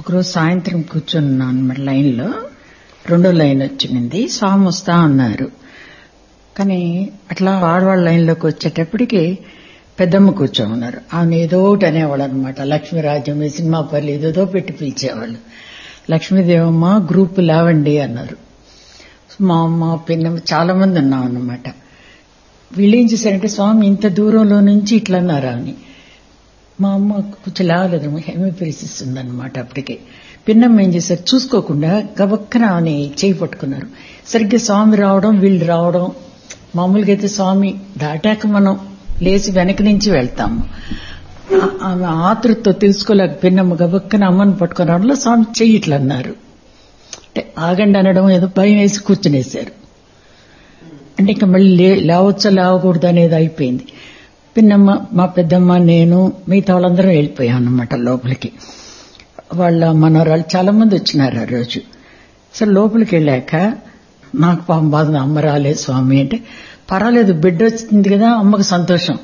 ఒకరోజు సాయంత్రం కూర్చున్నాను అనమాట లైన్లో రెండో లైన్ వచ్చింది స్వామి వస్తా అన్నారు కానీ అట్లా ఆడవాళ్ళ లైన్లోకి వచ్చేటప్పటికి పెద్దమ్మ కూర్చోమన్నారు ఆమె ఏదో ఒకటి అనేవాళ్ళు అనమాట లక్ష్మీరాజ్యం సినిమా పల్లి ఏదేదో పెట్టి పిలిచేవాళ్ళు లక్ష్మీదేవమ్మ గ్రూప్ లేవండి అన్నారు మా అమ్మ పిన్నమ్మ చాలా మంది ఉన్నాం అన్నమాట వీళ్ళు ఏం చేశారంటే స్వామి ఇంత దూరంలో నుంచి ఇట్లా అన్నారు అని మా అమ్మ కొంచెం లేవలేదు హెమిఫిలిసిస్ ఉందన్నమాట అప్పటికే పిన్నమ్మ ఏం చేశారు చూసుకోకుండా గబక్కన ఆమె చేయి పట్టుకున్నారు సరిగ్గా స్వామి రావడం వీళ్ళు రావడం మామూలుగా అయితే స్వామి దాటాక మనం లేచి వెనక నుంచి వెళ్తాము ఆమె ఆతృతతో తెలుసుకోలేక పిన్నమ్మ గబక్కన అమ్మని పట్టుకుని రావడంలో స్వామి చెయ్యి ఇట్లా అన్నారు అంటే ఆగండి అనడం ఏదో భయం వేసి కూర్చునేశారు అంటే ఇంకా మళ్ళీ లే లేవచ్చా లేవకూడదు అనేది అయిపోయింది పిన్నమ్మ మా పెద్దమ్మ నేను మిగతా వాళ్ళందరం వెళ్ళిపోయాం అన్నమాట లోపలికి వాళ్ళ మనవరాలు చాలా మంది వచ్చినారు ఆ రోజు సరే లోపలికి వెళ్ళాక నాకు పాపం బాధ అమ్మ రాలేదు స్వామి అంటే పర్వాలేదు బిడ్డ వచ్చింది కదా అమ్మకు సంతోషం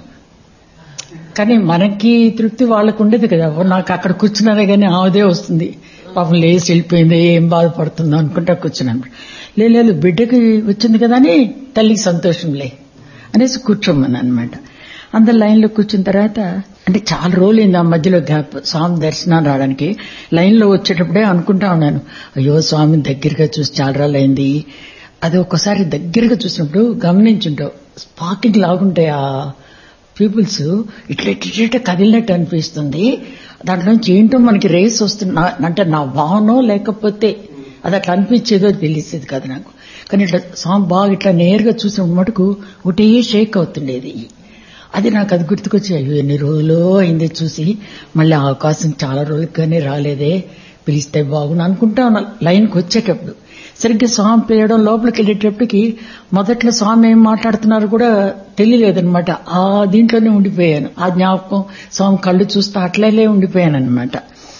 కానీ మనకి తృప్తి వాళ్ళకు ఉండేది కదా నాకు అక్కడ కూర్చున్నారే కానీ ఆమెదే వస్తుంది పాపం లేచి వెళ్ళిపోయింది ఏం బాధపడుతుందో అనుకుంటా కూర్చున్నాను లేదు బిడ్డకి వచ్చింది కదా అని తల్లికి సంతోషంలే అనేసి కూర్చోమని అనమాట అందరు లైన్లో కూర్చున్న తర్వాత అంటే చాలా రోజులైంది ఆ మధ్యలో గ్యాప్ స్వామి దర్శనం రావడానికి లైన్లో వచ్చేటప్పుడే అనుకుంటా ఉన్నాను అయ్యో స్వామి దగ్గరగా చూసి చాలా రోజులైంది అది ఒక్కసారి దగ్గరగా చూసినప్పుడు గమనించుంటావు స్పాకింగ్ లాగుంటాయి ఆ పీపుల్స్ ఇట్లా ఇట్లా కదిలినట్టు అనిపిస్తుంది దాంట్లోంచి ఏంటో మనకి రేస్ వస్తున్నా అంటే నా భావనో లేకపోతే అది అట్లా అనిపించేదో తెలిసేది కదా నాకు కానీ ఇట్లా స్వామి బాగా ఇట్లా నేరుగా చూసిన మటుకు ఒకటే షేక్ అవుతుండేది అది నాకు అది గుర్తుకొచ్చి అయ్యో ఎన్ని రోజులు అయింది చూసి మళ్ళీ అవకాశం చాలా రోజులకి కానీ రాలేదే పిలిస్తే బాగుండు అనుకుంటా లైన్కి వచ్చేటప్పుడు సరిగ్గా స్వామి పిలవడం లోపలికి వెళ్ళేటప్పటికి మొదట్లో స్వామి ఏం మాట్లాడుతున్నారు కూడా తెలియలేదనమాట ఆ దీంట్లోనే ఉండిపోయాను ఆ జ్ఞాపకం స్వామి కళ్ళు చూస్తే అట్లనే ఉండిపోయాను అనమాట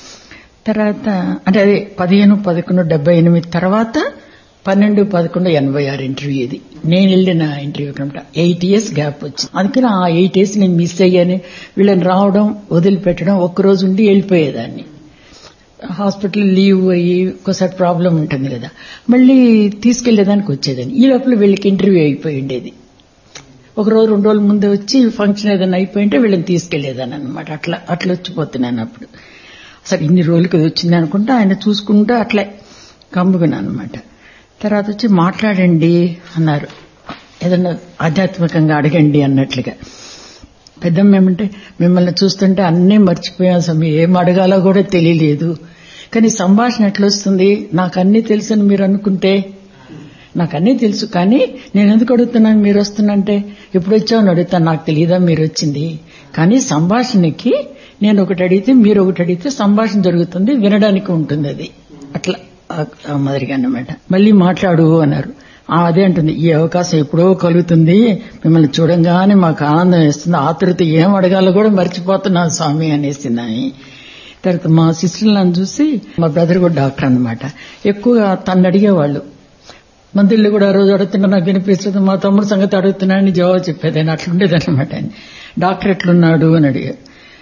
తర్వాత అంటే అదే పదిహేను పదకొండు డెబ్బై ఎనిమిది తర్వాత పన్నెండు పదకొండు ఎనభై ఆరు ఇంటర్వ్యూ ఇది నేను వెళ్ళిన ఇంటర్వ్యూ కనుక ఎయిట్ ఇయర్స్ గ్యాప్ వచ్చింది అందుకని ఆ ఎయిట్ ఇయర్స్ నేను మిస్ అయ్యాను వీళ్ళని రావడం వదిలిపెట్టడం ఒక్కరోజు ఉండి వెళ్ళిపోయేదాన్ని హాస్పిటల్ లీవ్ అయ్యి ఒకసారి ప్రాబ్లం ఉంటుంది కదా మళ్ళీ తీసుకెళ్లేదానికి వచ్చేదాన్ని ఈ లోపల వీళ్ళకి ఇంటర్వ్యూ అయిపోయి ఉండేది ఒక రోజు రెండు రోజుల ముందే వచ్చి ఫంక్షన్ ఏదైనా అయిపోయింటే వీళ్ళని తీసుకెళ్లేదాన్ని అనమాట అట్లా అట్లా వచ్చిపోతున్నాను అప్పుడు అసలు ఇన్ని రోజులకి వచ్చింది అనుకుంటే ఆయన చూసుకుంటూ అట్లే కమ్ముకున్నాను అనమాట తర్వాత వచ్చి మాట్లాడండి అన్నారు ఏదన్నా ఆధ్యాత్మికంగా అడగండి అన్నట్లుగా పెద్దమ్మ ఏమంటే మిమ్మల్ని చూస్తుంటే అన్నీ మర్చిపోయాం సమయం ఏం అడగాలో కూడా తెలియలేదు కానీ సంభాషణ ఎట్లొస్తుంది నాకు అన్నీ తెలుసని మీరు అనుకుంటే నాకు అన్నీ తెలుసు కానీ నేను ఎందుకు అడుగుతున్నాను మీరు వస్తున్నంటే ఎప్పుడు వచ్చామని అడుగుతాను నాకు తెలియదా మీరు వచ్చింది కానీ సంభాషణకి నేను ఒకటి అడిగితే మీరు ఒకటి అడిగితే సంభాషణ జరుగుతుంది వినడానికి ఉంటుంది అది అట్లా మాదిరిగా అన్నమాట మళ్ళీ మాట్లాడు అన్నారు అదే అంటుంది ఈ అవకాశం ఎప్పుడో కలుగుతుంది మిమ్మల్ని చూడంగానే మాకు ఆనందం వేస్తుంది ఆతృత ఏం అడగాలో కూడా మర్చిపోతున్నాం స్వామి అనేసిందని తర్వాత మా సిస్టర్లను చూసి మా బ్రదర్ కూడా డాక్టర్ అనమాట ఎక్కువగా తను అడిగేవాళ్ళు మందులు కూడా రోజు అడుగుతున్నా నాకు వినిపిస్తుంది మా తమ్ముడు సంగతి అడుగుతున్నాడని జవాబు చెప్పేదాన్ని అట్లుండేదన్నమాట ఆయన డాక్టర్ ఎట్లున్నాడు అని అడిగారు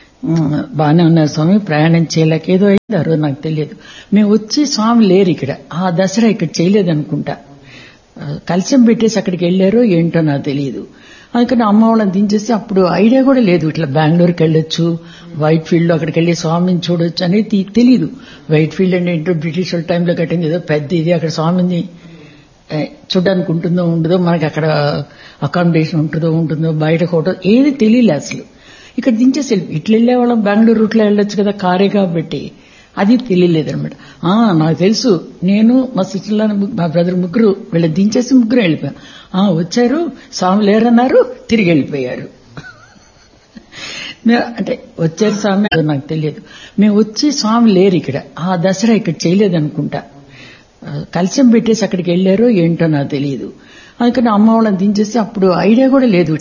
బాగానే ఉన్నారు స్వామి ప్రయాణం చేయలేక ఏదో అయింది ఆ రోజు నాకు తెలియదు మేము వచ్చి స్వామి లేరు ఇక్కడ ఆ దసరా ఇక్కడ చేయలేదు అనుకుంటా కలశం పెట్టేసి అక్కడికి వెళ్ళారో ఏంటో నాకు తెలియదు అందుకని అమ్మ వాళ్ళని దించేసి అప్పుడు ఐడియా కూడా లేదు ఇట్లా బెంగళూరుకి వెళ్ళొచ్చు వైట్ ఫీల్డ్ అక్కడికి వెళ్ళి స్వామిని చూడొచ్చు అనేది తెలియదు వైట్ ఫీల్డ్ అంటే ఏంటో బ్రిటిష్ వాళ్ళ టైంలో కట్టింది ఏదో పెద్ద ఇది అక్కడ స్వామిని చూడడానికి ఉంటుందో ఉండదో మనకి అక్కడ అకామిడేషన్ ఉంటుందో ఉంటుందో బయట హోటల్ ఏది తెలియలే అసలు ఇక్కడ దించేసి ఇట్లా వెళ్ళే వాళ్ళం బెంగళూరు రూట్లో వెళ్ళొచ్చు కదా కారే కాబట్టి అది తెలియలేదు అనమాట నాకు తెలుసు నేను మా సిస్టర్లో మా బ్రదర్ ముగ్గురు వీళ్ళ దించేసి ముగ్గురు వెళ్ళిపోయాం వచ్చారు స్వామి లేరన్నారు తిరిగి వెళ్ళిపోయారు అంటే వచ్చారు స్వామి నాకు తెలియదు మేము వచ్చి స్వామి లేరు ఇక్కడ ఆ దసరా ఇక్కడ చేయలేదు అనుకుంటా కలశం పెట్టేసి అక్కడికి వెళ్ళారో ఏంటో నాకు తెలియదు అందుకని అమ్మ వాళ్ళని దించేసి అప్పుడు ఐడియా కూడా లేదు